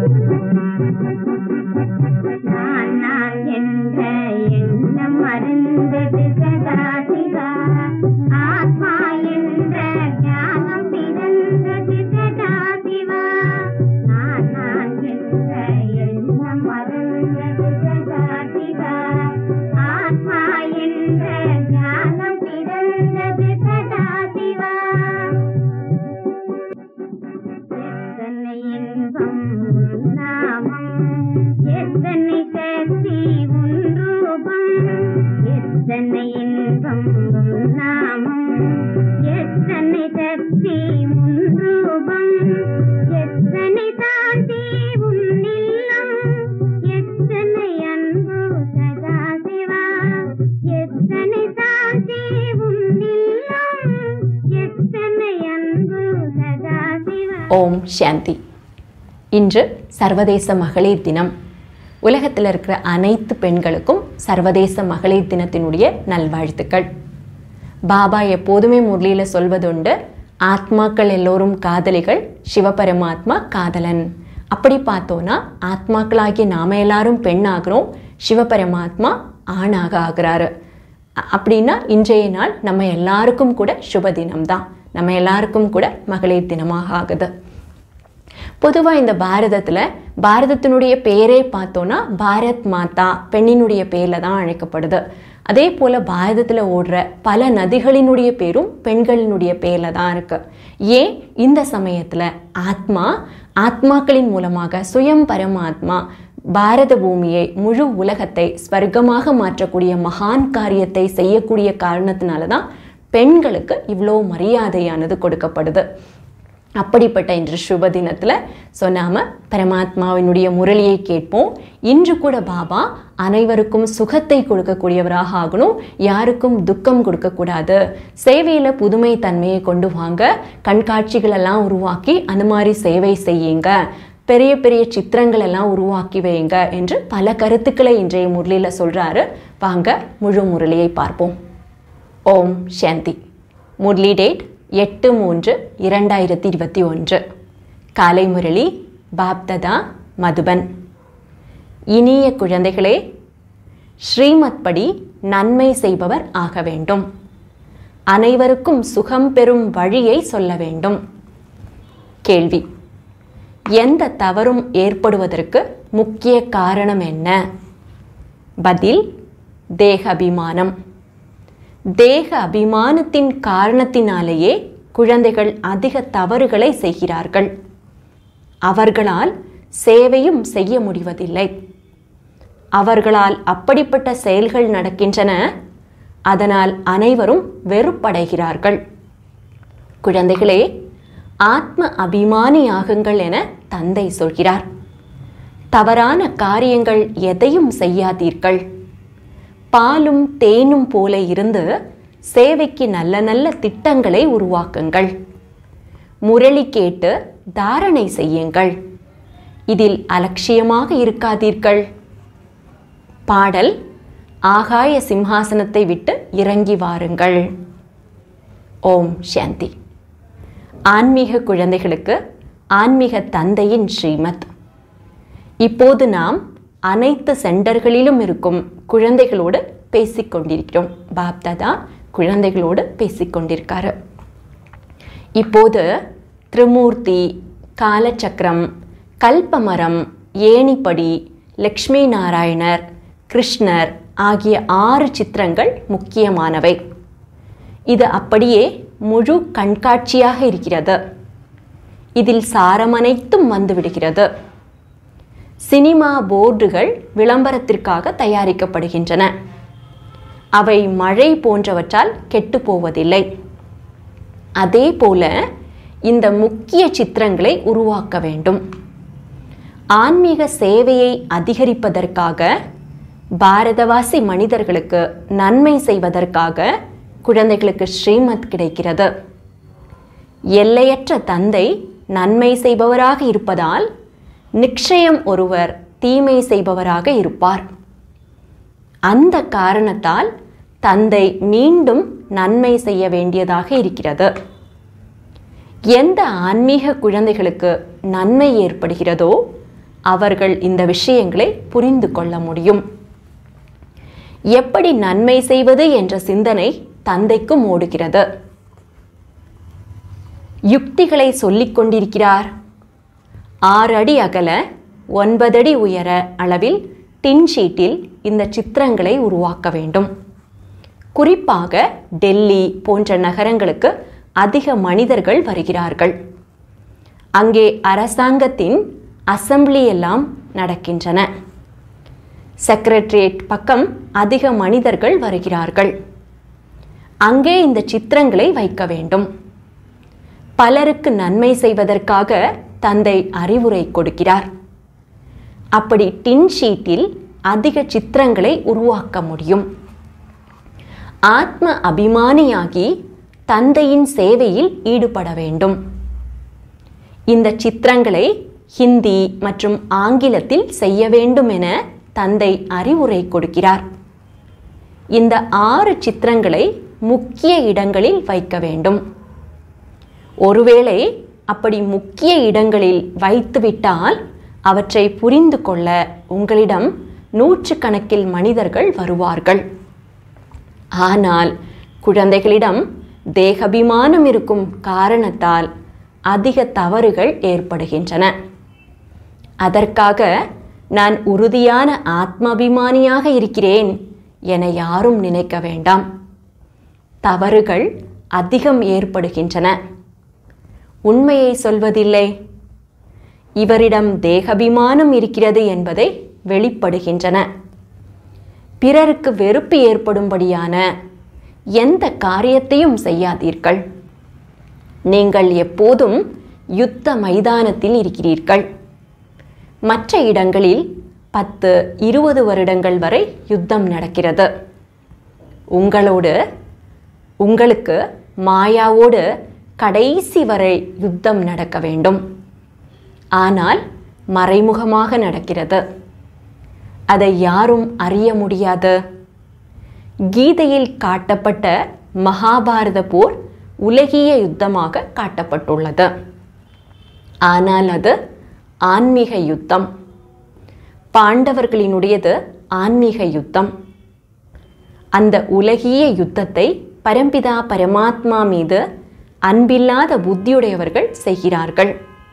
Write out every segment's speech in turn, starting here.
நான் நான் என்ற எண்ணம் மறந்தது சதாசிவா ஆத்மா என்ற ஞானம் பிறந்தது சதாசிவா நான் நான் என்ற எண்ணம் மறந்தது சதாசிவா ஆத்மா என்ற ஞானம் பிறந்தது சதாசிவா எத்தனை இன்பம் உன் நாமம் எத்தனை சக்தி உன் ரூபம் எத்தனை இன்பம் உன் நாமம் எத்தனை சக்தி உன் ரூபம் எத்தனை சாந்தி உன் இல்லம் எத்தனை அன்பு சதாசிவா எத்தனை சாந்தி உன் இல்லம் எத்தனை அன்பு சதாசிவா ஓம் சாந்தி இன்று சர்வதேச மகளிர் தினம் உலகத்தில் இருக்கிற அனைத்து பெண்களுக்கும் சர்வதேச மகளிர் தினத்தினுடைய நல்வாழ்த்துக்கள் பாபா எப்போதுமே முரளியில் சொல்வதுண்டு ஆத்மாக்கள் எல்லோரும் காதலிகள் சிவபரமாத்மா காதலன் அப்படி பார்த்தோன்னா ஆத்மாக்களாகிய நாம எல்லாரும் பெண்ணாகிறோம் சிவபரமாத்மா ஆணாக ஆகிறாரு அ- அப்படின்னா இன்றைய நாள் நம்ம எல்லாருக்கும் கூட சுப தினம்தான் நம்ம எல்லாருக்கும் கூட மகளிர் தினமாக ஆகுது பொதுவாக இந்த பாரதத்தில் பாரதத்தினுடைய பேரே பார்த்தோன்னா பாரத் மாதா பெண்ணினுடைய பேரில் தான் அழைக்கப்படுது அதே போல் பாரதத்தில் ஓடுற பல நதிகளினுடைய பேரும் பெண்களினுடைய பேரில் தான் இருக்கு ஏன் இந்த சமயத்தில் ஆத்மா ஆத்மாக்களின் மூலமாக சுயம் பரமாத்மா பாரத பூமியை முழு உலகத்தை ஸ்வர்க்கமாக மாற்றக்கூடிய மகான் காரியத்தை செய்யக்கூடிய காரணத்தினால தான் பெண்களுக்கு இவ்வளோ மரியாதையானது கொடுக்கப்படுது அப்படிப்பட்ட இன்று சுப தினத்தில் ஸோ நாம் பரமாத்மாவினுடைய முரளியை கேட்போம் இன்று கூட பாபா அனைவருக்கும் சுகத்தை கொடுக்கக்கூடியவராக ஆகணும் யாருக்கும் துக்கம் கொடுக்கக்கூடாது சேவையில் புதுமை தன்மையை கொண்டு வாங்க கண்காட்சிகள் எல்லாம் உருவாக்கி அந்த மாதிரி சேவை செய்யுங்க பெரிய பெரிய சித்திரங்கள் எல்லாம் உருவாக்கி வைங்க என்று பல கருத்துக்களை இன்றைய முரளியில் சொல்கிறாரு வாங்க முழு முரளியை பார்ப்போம் ஓம் சாந்தி முரளி டேட் எட்டு மூன்று இரண்டாயிரத்தி இருபத்தி ஒன்று காலை முரளி பாப்ததா மதுபன் இனிய குழந்தைகளே ஸ்ரீமத் படி நன்மை செய்பவர் ஆக வேண்டும் அனைவருக்கும் சுகம் பெறும் வழியை சொல்ல வேண்டும் கேள்வி எந்த தவறும் ஏற்படுவதற்கு முக்கிய காரணம் என்ன பதில் தேக அபிமானம் தேக அபிமானத்தின் காரணத்தினாலேயே குழந்தைகள் அதிக தவறுகளை செய்கிறார்கள் அவர்களால் சேவையும் செய்ய முடிவதில்லை அவர்களால் அப்படிப்பட்ட செயல்கள் நடக்கின்றன அதனால் அனைவரும் வெறுப்படைகிறார்கள் குழந்தைகளே ஆத்ம அபிமானியாகுங்கள் என தந்தை சொல்கிறார் தவறான காரியங்கள் எதையும் செய்யாதீர்கள் பாலும் தேனும் போல இருந்து சேவைக்கு நல்ல நல்ல திட்டங்களை உருவாக்குங்கள் முரளி கேட்டு தாரணை செய்யுங்கள் இதில் அலட்சியமாக இருக்காதீர்கள் பாடல் ஆகாய சிம்ஹாசனத்தை விட்டு இறங்கி வாருங்கள் ஓம் சாந்தி ஆன்மீக குழந்தைகளுக்கு ஆன்மீக தந்தையின் ஸ்ரீமத் இப்போது நாம் அனைத்து சென்டர்களிலும் இருக்கும் குழந்தைகளோடு பேசிக்கொண்டிருக்கிறோம் பாப்தாதா குழந்தைகளோடு பேசிக்கொண்டிருக்காரு இப்போது திரிமூர்த்தி காலச்சக்கரம் கல்பமரம் ஏணிப்படி லக்ஷ்மி நாராயணர் கிருஷ்ணர் ஆகிய ஆறு சித்திரங்கள் முக்கியமானவை இது அப்படியே முழு கண்காட்சியாக இருக்கிறது இதில் சாரமனைத்தும் வந்துவிடுகிறது சினிமா போர்டுகள் விளம்பரத்திற்காக தயாரிக்கப்படுகின்றன அவை மழை போன்றவற்றால் கெட்டு போவதில்லை அதே போல இந்த முக்கிய சித்திரங்களை உருவாக்க வேண்டும் ஆன்மீக சேவையை அதிகரிப்பதற்காக பாரதவாசி மனிதர்களுக்கு நன்மை செய்வதற்காக குழந்தைகளுக்கு ஸ்ரீமத் கிடைக்கிறது எல்லையற்ற தந்தை நன்மை செய்பவராக இருப்பதால் நிச்சயம் ஒருவர் தீமை செய்பவராக இருப்பார் அந்த காரணத்தால் தந்தை மீண்டும் நன்மை செய்ய வேண்டியதாக இருக்கிறது எந்த ஆன்மீக குழந்தைகளுக்கு நன்மை ஏற்படுகிறதோ அவர்கள் இந்த விஷயங்களை புரிந்து கொள்ள முடியும் எப்படி நன்மை செய்வது என்ற சிந்தனை தந்தைக்கும் ஓடுகிறது யுக்திகளை சொல்லிக் கொண்டிருக்கிறார் ஆறு அடி அகல ஒன்பது அடி உயர அளவில் டின் ஷீட்டில் இந்த சித்திரங்களை உருவாக்க வேண்டும் குறிப்பாக டெல்லி போன்ற நகரங்களுக்கு அதிக மனிதர்கள் வருகிறார்கள் அங்கே அரசாங்கத்தின் அசம்பிளி எல்லாம் நடக்கின்றன செக்ரட்டரியேட் பக்கம் அதிக மனிதர்கள் வருகிறார்கள் அங்கே இந்த சித்திரங்களை வைக்க வேண்டும் பலருக்கு நன்மை செய்வதற்காக தந்தை அறிவுரை கொடுக்கிறார் அப்படி டின் ஷீட்டில் அதிக சித்திரங்களை உருவாக்க முடியும் ஆத்ம அபிமானியாகி தந்தையின் சேவையில் ஈடுபட வேண்டும் இந்த சித்திரங்களை ஹிந்தி மற்றும் ஆங்கிலத்தில் செய்ய வேண்டும் என தந்தை அறிவுரை கொடுக்கிறார் இந்த ஆறு சித்திரங்களை முக்கிய இடங்களில் வைக்க வேண்டும் ஒருவேளை அப்படி முக்கிய இடங்களில் வைத்துவிட்டால் அவற்றை புரிந்து கொள்ள உங்களிடம் நூற்றுக்கணக்கில் மனிதர்கள் வருவார்கள் ஆனால் குழந்தைகளிடம் தேகபிமானம் இருக்கும் காரணத்தால் அதிக தவறுகள் ஏற்படுகின்றன அதற்காக நான் உறுதியான ஆத்மாபிமானியாக இருக்கிறேன் என யாரும் நினைக்க வேண்டாம் தவறுகள் அதிகம் ஏற்படுகின்றன உண்மையை சொல்வதில்லை இவரிடம் தேகபிமானம் இருக்கிறது என்பதை வெளிப்படுகின்றன பிறருக்கு வெறுப்பு ஏற்படும்படியான எந்த காரியத்தையும் செய்யாதீர்கள் நீங்கள் எப்போதும் யுத்த மைதானத்தில் இருக்கிறீர்கள் மற்ற இடங்களில் பத்து இருபது வருடங்கள் வரை யுத்தம் நடக்கிறது உங்களோடு உங்களுக்கு மாயாவோடு கடைசி வரை யுத்தம் நடக்க வேண்டும் ஆனால் மறைமுகமாக நடக்கிறது அதை யாரும் அறிய முடியாது கீதையில் காட்டப்பட்ட மகாபாரத போர் உலகிய யுத்தமாக காட்டப்பட்டுள்ளது ஆனால் அது ஆன்மீக யுத்தம் பாண்டவர்களினுடையது ஆன்மீக யுத்தம் அந்த உலகிய யுத்தத்தை பரம்பிதா பரமாத்மா மீது அன்பில்லாத புத்தியுடையவர்கள் செய்கிறார்கள்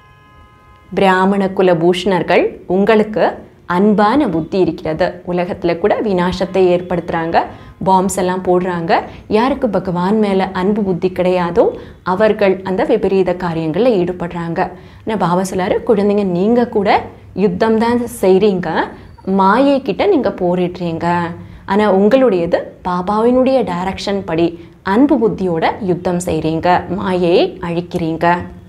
பிராமண குல பூஷணர்கள் உங்களுக்கு அன்பான புத்தி இருக்கிறது உலகத்தில் கூட விநாசத்தை ஏற்படுத்துகிறாங்க பாம்ஸ் எல்லாம் போடுறாங்க யாருக்கு பகவான் மேலே அன்பு புத்தி கிடையாதோ அவர்கள் அந்த விபரீத காரியங்களில் ஈடுபடுறாங்க ஆனால் பாபா சொல்லாரு குழந்தைங்க நீங்கள் கூட யுத்தம் தான் செய்கிறீங்க மாயை கிட்ட நீங்கள் போரிடுறீங்க ஆனால் உங்களுடையது பாபாவினுடைய டைரக்ஷன் படி அன்பு புத்தியோட யுத்தம் செய்கிறீங்க மாயையை அழிக்கிறீங்க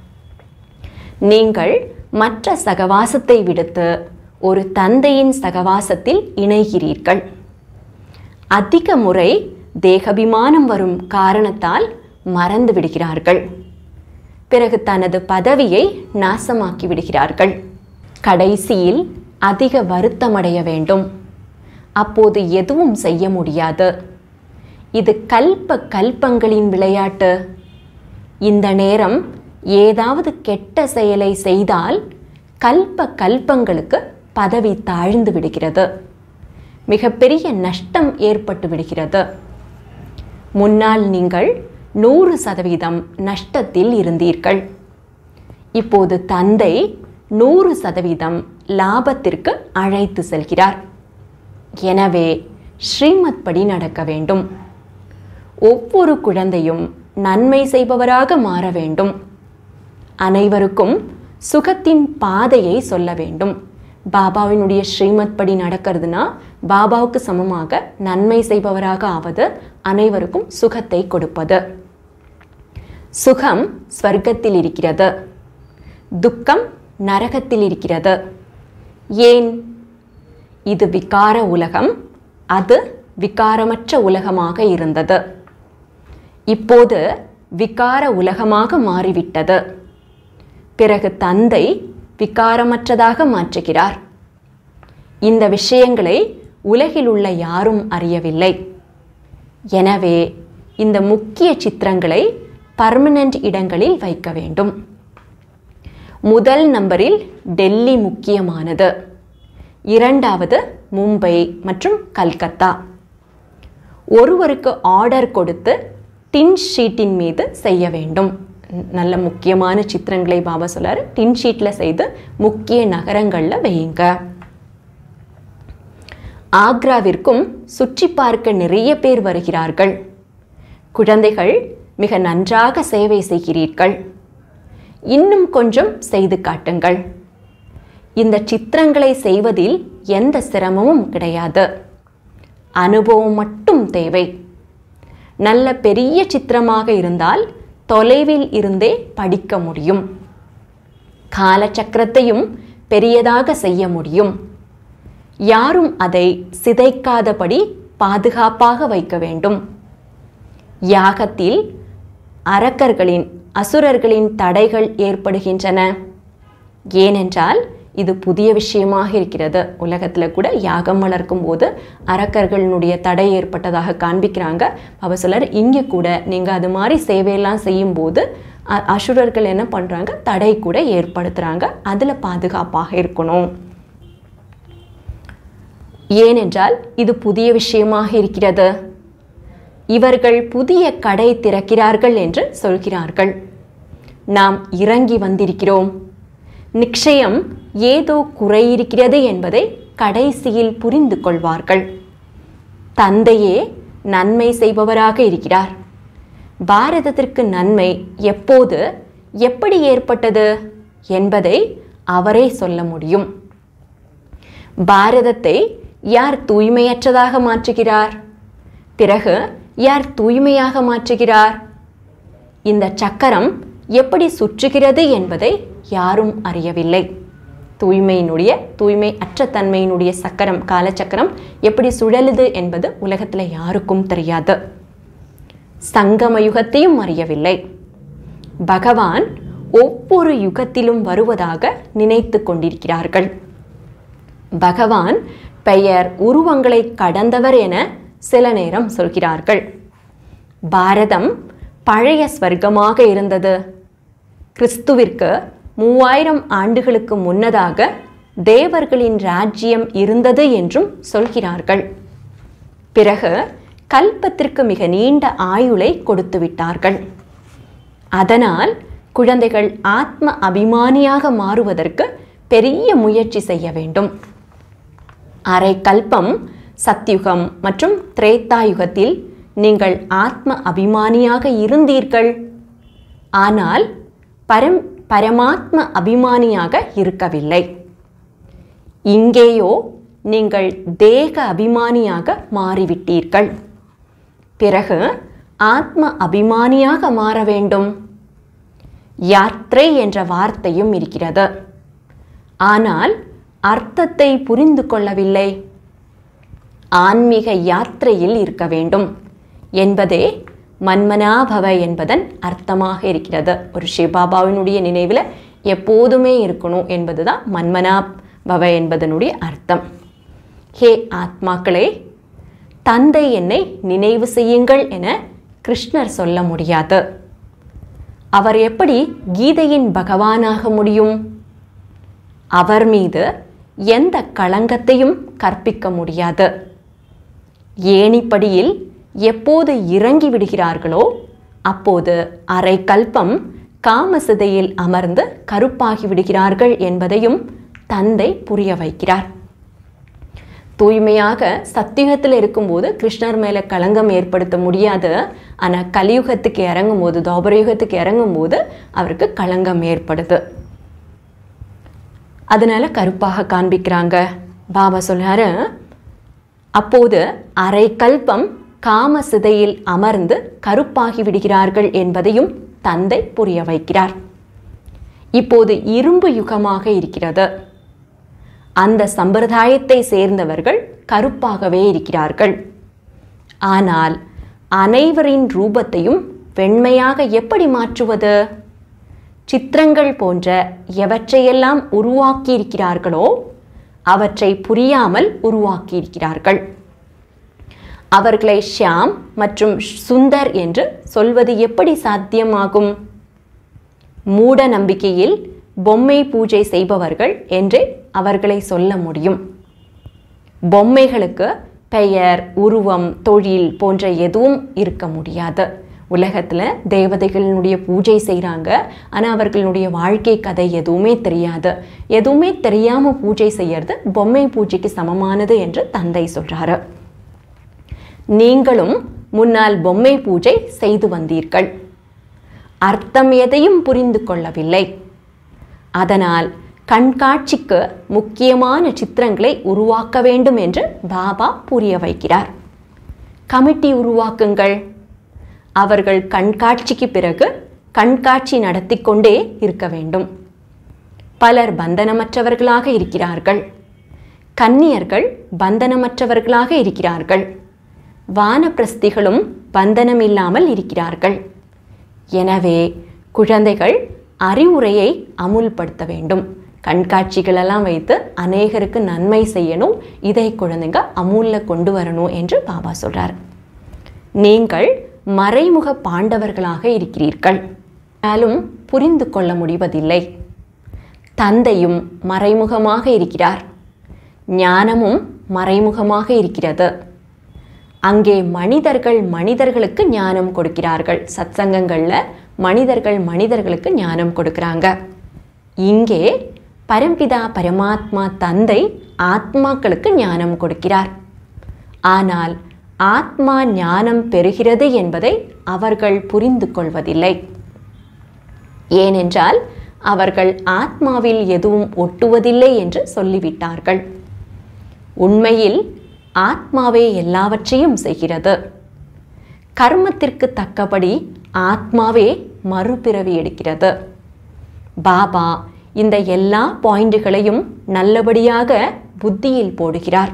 நீங்கள் மற்ற சகவாசத்தை விடுத்து ஒரு தந்தையின் சகவாசத்தில் இணைகிறீர்கள் அதிக முறை தேகபிமானம் வரும் காரணத்தால் மறந்து விடுகிறார்கள் பிறகு தனது பதவியை நாசமாக்கி விடுகிறார்கள் கடைசியில் அதிக வருத்தமடைய வேண்டும் அப்போது எதுவும் செய்ய முடியாது இது கல்ப கல்பங்களின் விளையாட்டு இந்த நேரம் ஏதாவது கெட்ட செயலை செய்தால் கல்ப கல்பங்களுக்கு பதவி தாழ்ந்து விடுகிறது மிகப்பெரிய நஷ்டம் ஏற்பட்டு விடுகிறது முன்னால் நீங்கள் நூறு சதவீதம் நஷ்டத்தில் இருந்தீர்கள் இப்போது தந்தை நூறு சதவீதம் லாபத்திற்கு அழைத்து செல்கிறார் எனவே ஸ்ரீமத் படி நடக்க வேண்டும் ஒவ்வொரு குழந்தையும் நன்மை செய்பவராக மாற வேண்டும் அனைவருக்கும் சுகத்தின் பாதையை சொல்ல வேண்டும் பாபாவினுடைய ஸ்ரீமத் படி நடக்கிறதுனா பாபாவுக்கு சமமாக நன்மை செய்பவராக ஆவது அனைவருக்கும் சுகத்தை கொடுப்பது சுகம் ஸ்வர்க்கத்தில் இருக்கிறது துக்கம் நரகத்தில் இருக்கிறது ஏன் இது விகார உலகம் அது விகாரமற்ற உலகமாக இருந்தது இப்போது விகார உலகமாக மாறிவிட்டது பிறகு தந்தை விகாரமற்றதாக மாற்றுகிறார் இந்த விஷயங்களை உலகில் உள்ள யாரும் அறியவில்லை எனவே இந்த முக்கிய சித்திரங்களை பர்மனண்ட் இடங்களில் வைக்க வேண்டும் முதல் நம்பரில் டெல்லி முக்கியமானது இரண்டாவது மும்பை மற்றும் கல்கத்தா ஒருவருக்கு ஆர்டர் கொடுத்து டின் ஷீட்டின் மீது செய்ய வேண்டும் நல்ல முக்கியமான சித்திரங்களை பாபா சொல்லாரு டின் ஷீட்டில் செய்து முக்கிய நகரங்களில் வையுங்க ஆக்ராவிற்கும் சுற்றி பார்க்க நிறைய பேர் வருகிறார்கள் குழந்தைகள் மிக நன்றாக சேவை செய்கிறீர்கள் இன்னும் கொஞ்சம் செய்து காட்டுங்கள் இந்த சித்திரங்களை செய்வதில் எந்த சிரமமும் கிடையாது அனுபவம் மட்டும் தேவை நல்ல பெரிய சித்திரமாக இருந்தால் தொலைவில் இருந்தே படிக்க முடியும் காலச்சக்கரத்தையும் பெரியதாக செய்ய முடியும் யாரும் அதை சிதைக்காதபடி பாதுகாப்பாக வைக்க வேண்டும் யாகத்தில் அரக்கர்களின் அசுரர்களின் தடைகள் ஏற்படுகின்றன ஏனென்றால் இது புதிய விஷயமாக இருக்கிறது உலகத்தில் கூட யாகம் வளர்க்கும் போது அரக்கர்களுடைய தடை ஏற்பட்டதாக காண்பிக்கிறாங்க அவ சிலர் இங்கே கூட நீங்கள் அது மாதிரி சேவையெல்லாம் செய்யும்போது அ- அசுரர்கள் என்ன பண்ணுறாங்க தடை கூட ஏற்படுத்துகிறாங்க அதில் பாதுகாப்பாக இருக்கணும் ஏனென்றால் இது புதிய விஷயமாக இருக்கிறது இவர்கள் புதிய கடை திறக்கிறார்கள் என்று சொல்கிறார்கள் நாம் இறங்கி வந்திருக்கிறோம் நிச்சயம் ஏதோ குறை இருக்கிறது என்பதை கடைசியில் புரிந்து கொள்வார்கள் தந்தையே நன்மை செய்பவராக இருக்கிறார் பாரதத்திற்கு நன்மை எப்போது எப்படி ஏற்பட்டது என்பதை அவரே சொல்ல முடியும் பாரதத்தை யார் தூய்மையற்றதாக மாற்றுகிறார் பிறகு யார் தூய்மையாக மாற்றுகிறார் இந்த சக்கரம் எப்படி சுற்றுகிறது என்பதை யாரும் அறியவில்லை தூய்மையினுடைய தூய்மை அற்ற தன்மையினுடைய சக்கரம் காலச்சக்கரம் எப்படி சுழலுது என்பது உலகத்தில் யாருக்கும் தெரியாது சங்கம யுகத்தையும் அறியவில்லை பகவான் ஒவ்வொரு யுகத்திலும் வருவதாக நினைத்து கொண்டிருக்கிறார்கள் பகவான் பெயர் உருவங்களை கடந்தவர் என சில நேரம் சொல்கிறார்கள் பாரதம் பழைய ஸ்வர்க்கமாக இருந்தது கிறிஸ்துவிற்கு மூவாயிரம் ஆண்டுகளுக்கு முன்னதாக தேவர்களின் ராஜ்யம் இருந்தது என்றும் சொல்கிறார்கள் பிறகு கல்பத்திற்கு மிக நீண்ட ஆயுளை கொடுத்து விட்டார்கள் அதனால் குழந்தைகள் ஆத்ம அபிமானியாக மாறுவதற்கு பெரிய முயற்சி செய்ய வேண்டும் அரை கல்பம் சத்யுகம் மற்றும் திரேத்தாயுகத்தில் நீங்கள் ஆத்ம அபிமானியாக இருந்தீர்கள் ஆனால் பரம் பரமாத்ம அபிமானியாக இருக்கவில்லை இங்கேயோ நீங்கள் தேக அபிமானியாக மாறிவிட்டீர்கள் பிறகு ஆத்ம அபிமானியாக மாற வேண்டும் யாத்ரை என்ற வார்த்தையும் இருக்கிறது ஆனால் அர்த்தத்தை புரிந்து கொள்ளவில்லை ஆன்மீக யாத்திரையில் இருக்க வேண்டும் என்பதே மன்மனாபவ என்பதன் அர்த்தமாக இருக்கிறது ஒரு சிவபாபாவினுடைய நினைவில் எப்போதுமே இருக்கணும் என்பதுதான் மன்மனாபவ என்பதனுடைய அர்த்தம் ஹே ஆத்மாக்களே தந்தை என்னை நினைவு செய்யுங்கள் என கிருஷ்ணர் சொல்ல முடியாது அவர் எப்படி கீதையின் பகவானாக முடியும் அவர் மீது எந்த களங்கத்தையும் கற்பிக்க முடியாது ஏணிப்படியில் எப்போது இறங்கி விடுகிறார்களோ அப்போது அரை கல்பம் காமசிதையில் அமர்ந்து கருப்பாகி விடுகிறார்கள் என்பதையும் தந்தை புரிய வைக்கிறார் தூய்மையாக சத்தியுகத்தில் இருக்கும்போது கிருஷ்ணர் மேலே களங்கம் ஏற்படுத்த முடியாது ஆனால் கலியுகத்துக்கு இறங்கும்போது தோபரயுகத்துக்கு இறங்கும்போது அவருக்கு களங்கம் ஏற்படுது அதனால கருப்பாக காண்பிக்கிறாங்க பாபா சொல்றாரு அப்போது அரை கல்பம் காம சிதையில் அமர்ந்து கருப்பாகி விடுகிறார்கள் என்பதையும் தந்தை புரிய வைக்கிறார் இப்போது இரும்பு யுகமாக இருக்கிறது அந்த சம்பிரதாயத்தை சேர்ந்தவர்கள் கருப்பாகவே இருக்கிறார்கள் ஆனால் அனைவரின் ரூபத்தையும் வெண்மையாக எப்படி மாற்றுவது சித்திரங்கள் போன்ற எவற்றையெல்லாம் உருவாக்கியிருக்கிறார்களோ அவற்றை புரியாமல் உருவாக்கியிருக்கிறார்கள் அவர்களை ஷியாம் மற்றும் சுந்தர் என்று சொல்வது எப்படி சாத்தியமாகும் மூட நம்பிக்கையில் பொம்மை பூஜை செய்பவர்கள் என்று அவர்களை சொல்ல முடியும் பொம்மைகளுக்கு பெயர் உருவம் தொழில் போன்ற எதுவும் இருக்க முடியாது உலகத்தில் தேவதைகளினுடைய பூஜை செய்கிறாங்க ஆனால் அவர்களுடைய வாழ்க்கை கதை எதுவுமே தெரியாது எதுவுமே தெரியாமல் பூஜை செய்யறது பொம்மை பூஜைக்கு சமமானது என்று தந்தை சொல்கிறாரு நீங்களும் முன்னால் பொம்மை பூஜை செய்து வந்தீர்கள் அர்த்தம் எதையும் புரிந்து கொள்ளவில்லை அதனால் கண்காட்சிக்கு முக்கியமான சித்திரங்களை உருவாக்க வேண்டும் என்று பாபா புரிய வைக்கிறார் கமிட்டி உருவாக்குங்கள் அவர்கள் கண்காட்சிக்கு பிறகு கண்காட்சி நடத்தி கொண்டே இருக்க வேண்டும் பலர் பந்தனமற்றவர்களாக இருக்கிறார்கள் கன்னியர்கள் பந்தனமற்றவர்களாக இருக்கிறார்கள் வானப்பிரஸ்திகளும் பந்தனம் இல்லாமல் இருக்கிறார்கள் எனவே குழந்தைகள் அறிவுரையை அமுல்படுத்த வேண்டும் கண்காட்சிகளெல்லாம் வைத்து அநேகருக்கு நன்மை செய்யணும் இதை குழந்தைங்க அமுல்ல கொண்டு வரணும் என்று பாபா சொல்றார் நீங்கள் மறைமுக பாண்டவர்களாக இருக்கிறீர்கள் ஆனாலும் புரிந்து கொள்ள முடிவதில்லை தந்தையும் மறைமுகமாக இருக்கிறார் ஞானமும் மறைமுகமாக இருக்கிறது அங்கே மனிதர்கள் மனிதர்களுக்கு ஞானம் கொடுக்கிறார்கள் சத்சங்கங்களில் மனிதர்கள் மனிதர்களுக்கு ஞானம் கொடுக்குறாங்க இங்கே பரம்பிதா பரமாத்மா தந்தை ஆத்மாக்களுக்கு ஞானம் கொடுக்கிறார் ஆனால் ஆத்மா ஞானம் பெறுகிறது என்பதை அவர்கள் புரிந்து கொள்வதில்லை ஏனென்றால் அவர்கள் ஆத்மாவில் எதுவும் ஒட்டுவதில்லை என்று சொல்லிவிட்டார்கள் உண்மையில் ஆத்மாவே எல்லாவற்றையும் செய்கிறது கர்மத்திற்கு தக்கபடி ஆத்மாவே மறுபிறவி எடுக்கிறது பாபா இந்த எல்லா பாயிண்டுகளையும் நல்லபடியாக புத்தியில் போடுகிறார்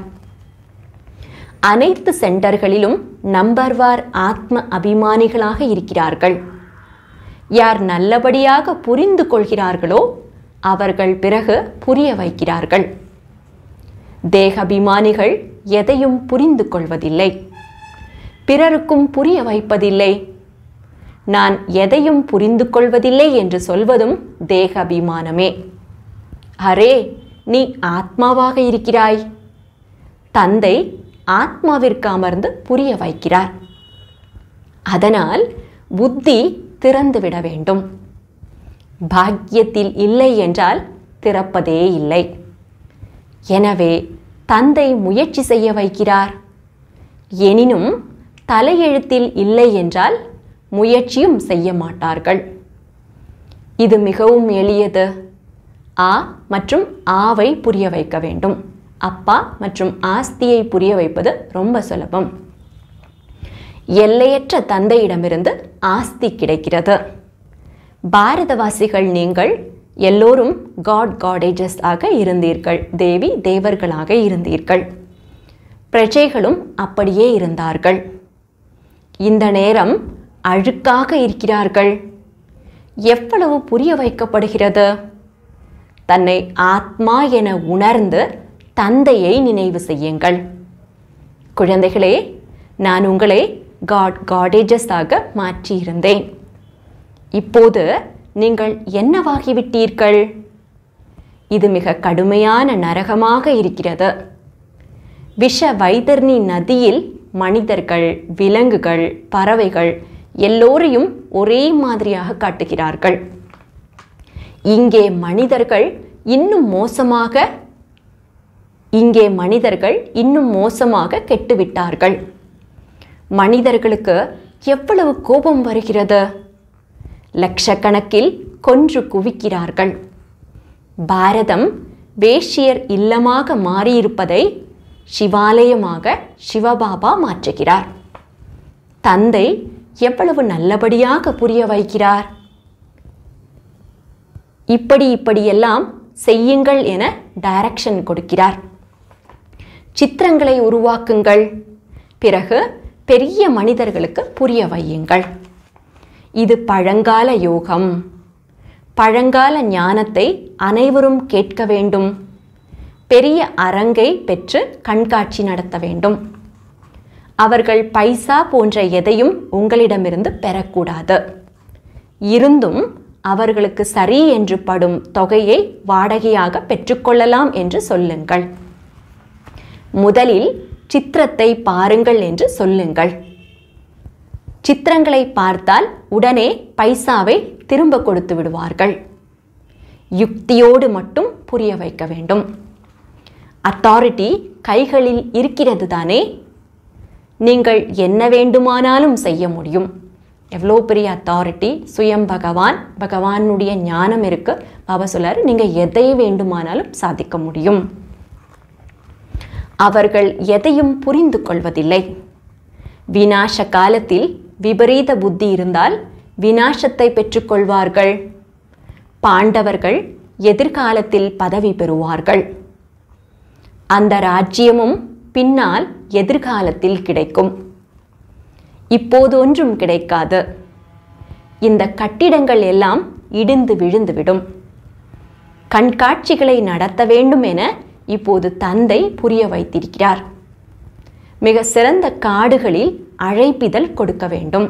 அனைத்து சென்டர்களிலும் நம்பர்வார் ஆத்ம அபிமானிகளாக இருக்கிறார்கள் யார் நல்லபடியாக புரிந்து கொள்கிறார்களோ அவர்கள் பிறகு புரிய வைக்கிறார்கள் தேகாபிமானிகள் எதையும் புரிந்து கொள்வதில்லை பிறருக்கும் புரிய வைப்பதில்லை நான் எதையும் புரிந்து கொள்வதில்லை என்று சொல்வதும் தேக அபிமானமே அரே நீ ஆத்மாவாக இருக்கிறாய் தந்தை ஆத்மாவிற்கு அமர்ந்து புரிய வைக்கிறார் அதனால் புத்தி திறந்துவிட வேண்டும் பாக்கியத்தில் இல்லை என்றால் திறப்பதே இல்லை எனவே தந்தை முயற்சி செய்ய வைக்கிறார் எனினும் தலையெழுத்தில் இல்லை என்றால் முயற்சியும் செய்ய மாட்டார்கள் இது மிகவும் எளியது ஆ மற்றும் ஆவை புரிய வைக்க வேண்டும் அப்பா மற்றும் ஆஸ்தியை புரிய வைப்பது ரொம்ப சுலபம் எல்லையற்ற தந்தையிடமிருந்து ஆஸ்தி கிடைக்கிறது பாரதவாசிகள் நீங்கள் எல்லோரும் காட் காடேஜஸ் ஆக இருந்தீர்கள் தேவி தேவர்களாக இருந்தீர்கள் பிரஜைகளும் அப்படியே இருந்தார்கள் இந்த நேரம் அழுக்காக இருக்கிறார்கள் எவ்வளவு புரிய வைக்கப்படுகிறது தன்னை ஆத்மா என உணர்ந்து தந்தையை நினைவு செய்யுங்கள் குழந்தைகளே நான் உங்களை காட் காடேஜஸ் ஆக மாற்றியிருந்தேன் இப்போது நீங்கள் என்னவாகிவிட்டீர்கள் இது மிக கடுமையான நரகமாக இருக்கிறது விஷ வைதர்ணி நதியில் மனிதர்கள் விலங்குகள் பறவைகள் எல்லோரையும் ஒரே மாதிரியாக காட்டுகிறார்கள் இங்கே மனிதர்கள் இன்னும் மோசமாக இங்கே மனிதர்கள் இன்னும் மோசமாக கெட்டுவிட்டார்கள் மனிதர்களுக்கு எவ்வளவு கோபம் வருகிறது லட்சக்கணக்கில் கொன்று குவிக்கிறார்கள் பாரதம் வேஷ்யர் இல்லமாக மாறியிருப்பதை சிவாலயமாக சிவபாபா மாற்றுகிறார் தந்தை எவ்வளவு நல்லபடியாக புரிய வைக்கிறார் இப்படி இப்படியெல்லாம் செய்யுங்கள் என டைரக்ஷன் கொடுக்கிறார் சித்திரங்களை உருவாக்குங்கள் பிறகு பெரிய மனிதர்களுக்கு புரிய வையுங்கள் இது பழங்கால யோகம் பழங்கால ஞானத்தை அனைவரும் கேட்க வேண்டும் பெரிய அரங்கை பெற்று கண்காட்சி நடத்த வேண்டும் அவர்கள் பைசா போன்ற எதையும் உங்களிடமிருந்து பெறக்கூடாது இருந்தும் அவர்களுக்கு சரி என்று படும் தொகையை வாடகையாக பெற்றுக்கொள்ளலாம் என்று சொல்லுங்கள் முதலில் சித்திரத்தை பாருங்கள் என்று சொல்லுங்கள் சித்திரங்களை பார்த்தால் உடனே பைசாவை திரும்ப கொடுத்து விடுவார்கள் யுக்தியோடு மட்டும் புரிய வைக்க வேண்டும் அத்தாரிட்டி கைகளில் இருக்கிறது தானே நீங்கள் என்ன வேண்டுமானாலும் செய்ய முடியும் எவ்வளோ பெரிய அத்தாரிட்டி சுயம் பகவான் பகவானுடைய ஞானம் இருக்கு பாபா சொல்லாரு நீங்கள் எதை வேண்டுமானாலும் சாதிக்க முடியும் அவர்கள் எதையும் புரிந்து கொள்வதில்லை வினாச காலத்தில் விபரீத புத்தி இருந்தால் வினாசத்தை பெற்றுக்கொள்வார்கள் பாண்டவர்கள் எதிர்காலத்தில் பதவி பெறுவார்கள் அந்த ராஜ்யமும் பின்னால் எதிர்காலத்தில் கிடைக்கும் இப்போது ஒன்றும் கிடைக்காது இந்த கட்டிடங்கள் எல்லாம் இடிந்து விழுந்துவிடும் கண்காட்சிகளை நடத்த வேண்டும் என இப்போது தந்தை புரிய வைத்திருக்கிறார் மிக சிறந்த காடுகளில் அழைப்பிதழ் கொடுக்க வேண்டும்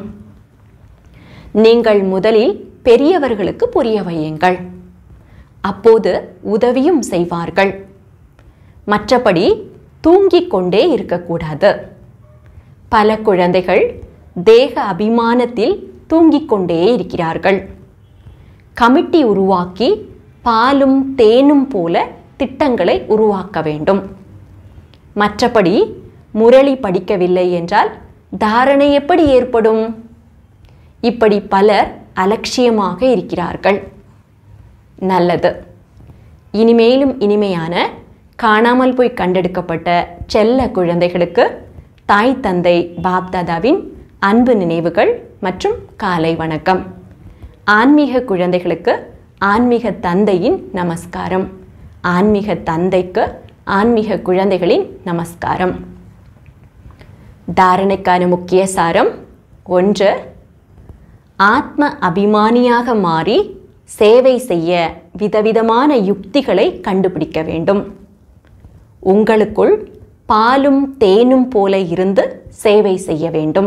நீங்கள் முதலில் பெரியவர்களுக்கு புரிய வையுங்கள் அப்போது உதவியும் செய்வார்கள் மற்றபடி தூங்கிக் கொண்டே இருக்கக்கூடாது பல குழந்தைகள் தேக அபிமானத்தில் தூங்கிக் கொண்டே இருக்கிறார்கள் கமிட்டி உருவாக்கி பாலும் தேனும் போல திட்டங்களை உருவாக்க வேண்டும் மற்றபடி முரளி படிக்கவில்லை என்றால் தாரணை எப்படி ஏற்படும் இப்படி பலர் அலட்சியமாக இருக்கிறார்கள் நல்லது இனிமேலும் இனிமையான காணாமல் போய் கண்டெடுக்கப்பட்ட செல்ல குழந்தைகளுக்கு தாய் தந்தை பாப்தாதாவின் அன்பு நினைவுகள் மற்றும் காலை வணக்கம் ஆன்மீக குழந்தைகளுக்கு ஆன்மீக தந்தையின் நமஸ்காரம் ஆன்மீக தந்தைக்கு ஆன்மீக குழந்தைகளின் நமஸ்காரம் தாரணைக்கான முக்கிய சாரம் ஒன்று ஆத்ம அபிமானியாக மாறி சேவை செய்ய விதவிதமான யுக்திகளை கண்டுபிடிக்க வேண்டும் உங்களுக்குள் பாலும் தேனும் போல இருந்து சேவை செய்ய வேண்டும்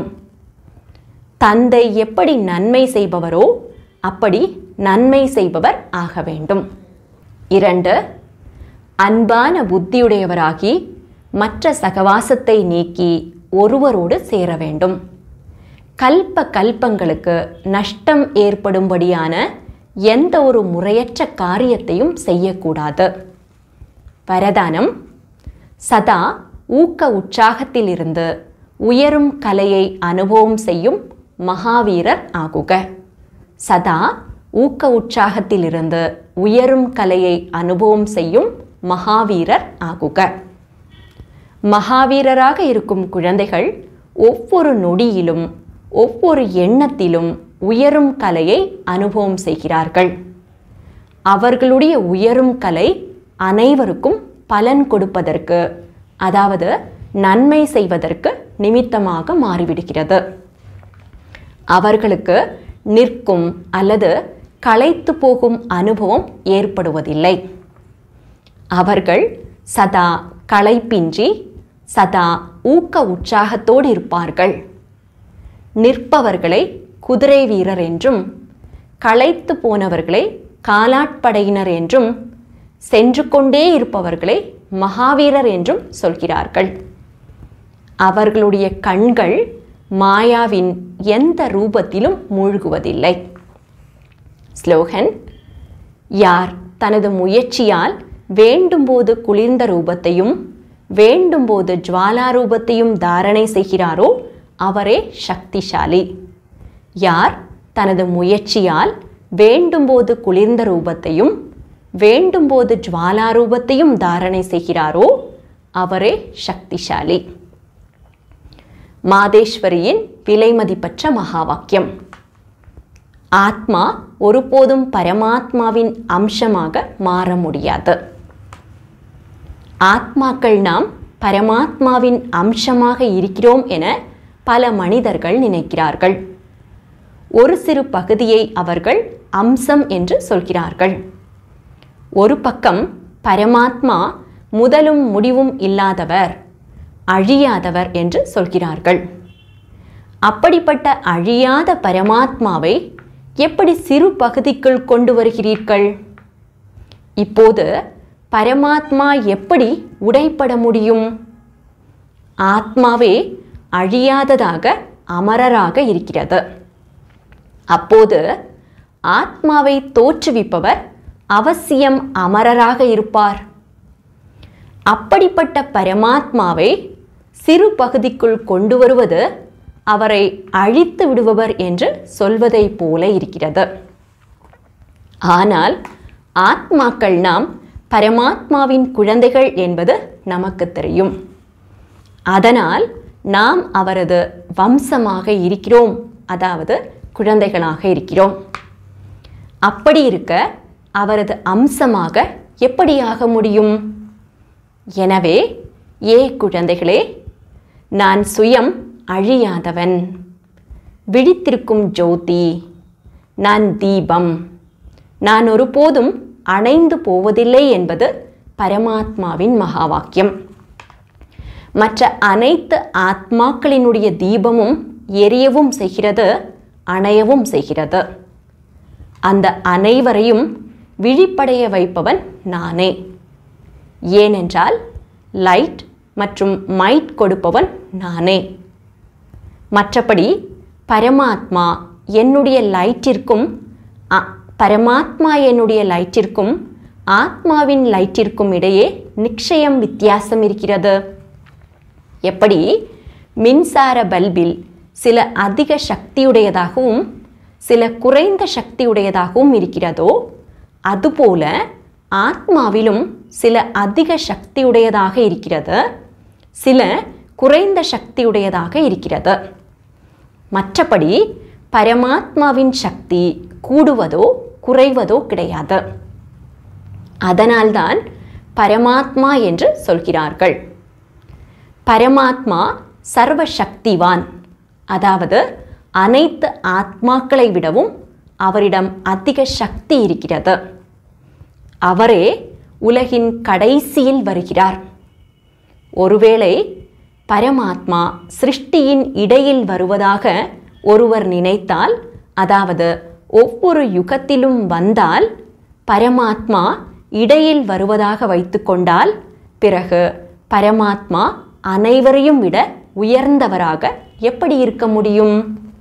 தந்தை எப்படி நன்மை செய்பவரோ அப்படி நன்மை செய்பவர் ஆக வேண்டும் இரண்டு அன்பான புத்தியுடையவராகி மற்ற சகவாசத்தை நீக்கி ஒருவரோடு சேர வேண்டும் கல்ப கல்பங்களுக்கு நஷ்டம் ஏற்படும்படியான எந்த ஒரு முறையற்ற காரியத்தையும் செய்யக்கூடாது வரதானம் சதா ஊக்க உற்சாகத்திலிருந்து உயரும் கலையை அனுபவம் செய்யும் மகாவீரர் ஆகுக சதா ஊக்க உற்சாகத்திலிருந்து உயரும் கலையை அனுபவம் செய்யும் மகாவீரர் ஆகுக மகாவீரராக இருக்கும் குழந்தைகள் ஒவ்வொரு நொடியிலும் ஒவ்வொரு எண்ணத்திலும் உயரும் கலையை அனுபவம் செய்கிறார்கள் அவர்களுடைய உயரும் கலை அனைவருக்கும் பலன் கொடுப்பதற்கு அதாவது நன்மை செய்வதற்கு நிமித்தமாக மாறிவிடுகிறது அவர்களுக்கு நிற்கும் அல்லது களைத்து போகும் அனுபவம் ஏற்படுவதில்லை அவர்கள் சதா களைப்பின்றி சதா ஊக்க உற்சாகத்தோடு இருப்பார்கள் நிற்பவர்களை குதிரை வீரர் என்றும் களைத்து போனவர்களை காலாட்படையினர் என்றும் சென்று கொண்டே இருப்பவர்களை மகாவீரர் என்றும் சொல்கிறார்கள் அவர்களுடைய கண்கள் மாயாவின் எந்த ரூபத்திலும் மூழ்குவதில்லை ஸ்லோகன் யார் தனது முயற்சியால் வேண்டும்போது குளிர்ந்த ரூபத்தையும் வேண்டும்போது ஜுவாலா ரூபத்தையும் தாரணை செய்கிறாரோ அவரே சக்திசாலி யார் தனது முயற்சியால் வேண்டும்போது குளிர்ந்த ரூபத்தையும் வேண்டும்போது ஜுவாலா ரூபத்தையும் தாரணை செய்கிறாரோ அவரே சக்திசாலி மாதேஸ்வரியின் விலைமதிப்பற்ற மகா வாக்கியம் ஆத்மா ஒருபோதும் பரமாத்மாவின் அம்சமாக மாற முடியாது ஆத்மாக்கள் நாம் பரமாத்மாவின் அம்சமாக இருக்கிறோம் என பல மனிதர்கள் நினைக்கிறார்கள் ஒரு சிறு பகுதியை அவர்கள் அம்சம் என்று சொல்கிறார்கள் ஒரு பக்கம் பரமாத்மா முதலும் முடிவும் இல்லாதவர் அழியாதவர் என்று சொல்கிறார்கள் அப்படிப்பட்ட அழியாத பரமாத்மாவை எப்படி சிறு பகுதிக்குள் கொண்டு வருகிறீர்கள் இப்போது பரமாத்மா எப்படி உடைப்பட முடியும் ஆத்மாவே அழியாததாக அமரராக இருக்கிறது அப்போது ஆத்மாவை தோற்றுவிப்பவர் அவசியம் அமரராக இருப்பார் அப்படிப்பட்ட பரமாத்மாவை சிறு பகுதிக்குள் கொண்டு வருவது அவரை அழித்து விடுபவர் என்று சொல்வதைப் போல இருக்கிறது ஆனால் ஆத்மாக்கள் நாம் பரமாத்மாவின் குழந்தைகள் என்பது நமக்கு தெரியும் அதனால் நாம் அவரது வம்சமாக இருக்கிறோம் அதாவது குழந்தைகளாக இருக்கிறோம் அப்படி இருக்க அவரது அம்சமாக எப்படியாக முடியும் எனவே ஏ குழந்தைகளே நான் சுயம் அழியாதவன் விழித்திருக்கும் ஜோதி நான் தீபம் நான் ஒருபோதும் அணைந்து போவதில்லை என்பது பரமாத்மாவின் மகா வாக்கியம் மற்ற அனைத்து ஆத்மாக்களினுடைய தீபமும் எரியவும் செய்கிறது அணையவும் செய்கிறது அந்த அனைவரையும் விழிப்படைய வைப்பவன் நானே ஏனென்றால் லைட் மற்றும் மைட் கொடுப்பவன் நானே மற்றபடி பரமாத்மா என்னுடைய லைட்டிற்கும் அ- பரமாத்மா என்னுடைய லைட்டிற்கும் ஆத்மாவின் லைட்டிற்கும் இடையே நிச்சயம் வித்தியாசம் இருக்கிறது எப்படி மின்சார பல்பில் சில அதிக சக்தியுடையதாகவும் சில குறைந்த சக்தியுடையதாகவும் இருக்கிறதோ அதுபோல ஆத்மாவிலும் சில அதிக சக்தியுடையதாக இருக்கிறது சில குறைந்த சக்தியுடையதாக இருக்கிறது மற்றபடி பரமாத்மாவின் சக்தி கூடுவதோ குறைவதோ கிடையாது அதனால்தான் பரமாத்மா என்று சொல்கிறார்கள் பரமாத்மா சர்வ சக்திவான் அதாவது அனைத்து ஆத்மாக்களை விடவும் அவரிடம் அதிக சக்தி இருக்கிறது அவரே உலகின் கடைசியில் வருகிறார் ஒருவேளை பரமாத்மா சிருஷ்டியின் இடையில் வருவதாக ஒருவர் நினைத்தால் அதாவது ஒவ்வொரு யுகத்திலும் வந்தால் பரமாத்மா இடையில் வருவதாக வைத்துக்கொண்டால் பிறகு பரமாத்மா அனைவரையும் விட உயர்ந்தவராக எப்படி இருக்க முடியும்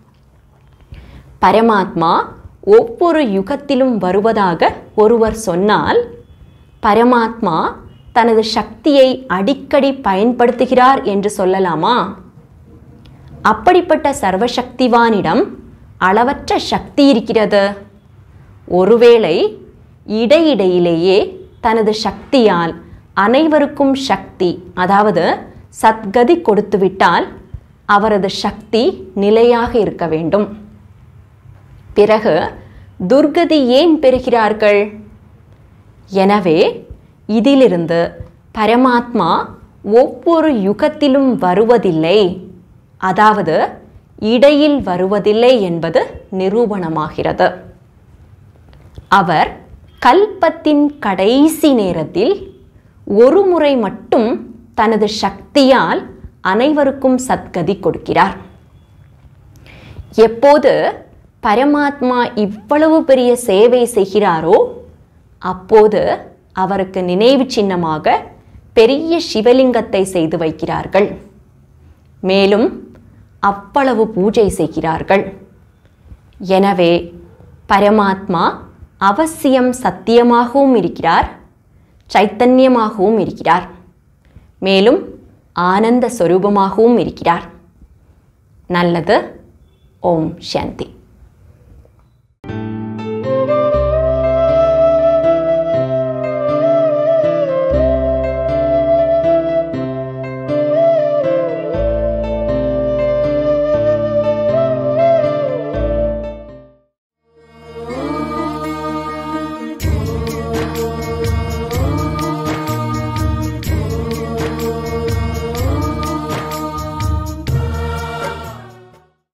பரமாத்மா ஒவ்வொரு யுகத்திலும் வருவதாக ஒருவர் சொன்னால் பரமாத்மா தனது சக்தியை அடிக்கடி பயன்படுத்துகிறார் என்று சொல்லலாமா அப்படிப்பட்ட சர்வசக்திவானிடம் அளவற்ற சக்தி இருக்கிறது ஒருவேளை இடையிடையிலேயே தனது சக்தியால் அனைவருக்கும் சக்தி அதாவது சத்கதி கொடுத்துவிட்டால் அவரது சக்தி நிலையாக இருக்க வேண்டும் பிறகு துர்கதி ஏன் பெறுகிறார்கள் எனவே இதிலிருந்து பரமாத்மா ஒவ்வொரு யுகத்திலும் வருவதில்லை அதாவது இடையில் வருவதில்லை என்பது நிரூபணமாகிறது அவர் கல்பத்தின் கடைசி நேரத்தில் ஒரு முறை மட்டும் தனது சக்தியால் அனைவருக்கும் சத்கதி கொடுக்கிறார் எப்போது பரமாத்மா இவ்வளவு பெரிய சேவை செய்கிறாரோ அப்போது அவருக்கு நினைவு சின்னமாக பெரிய சிவலிங்கத்தை செய்து வைக்கிறார்கள் மேலும் அவ்வளவு பூஜை செய்கிறார்கள் எனவே பரமாத்மா அவசியம் சத்தியமாகவும் இருக்கிறார் சைத்தன்யமாகவும் இருக்கிறார் மேலும் ஆனந்த சொரூபமாகவும் இருக்கிறார் நல்லது ஓம் சாந்தி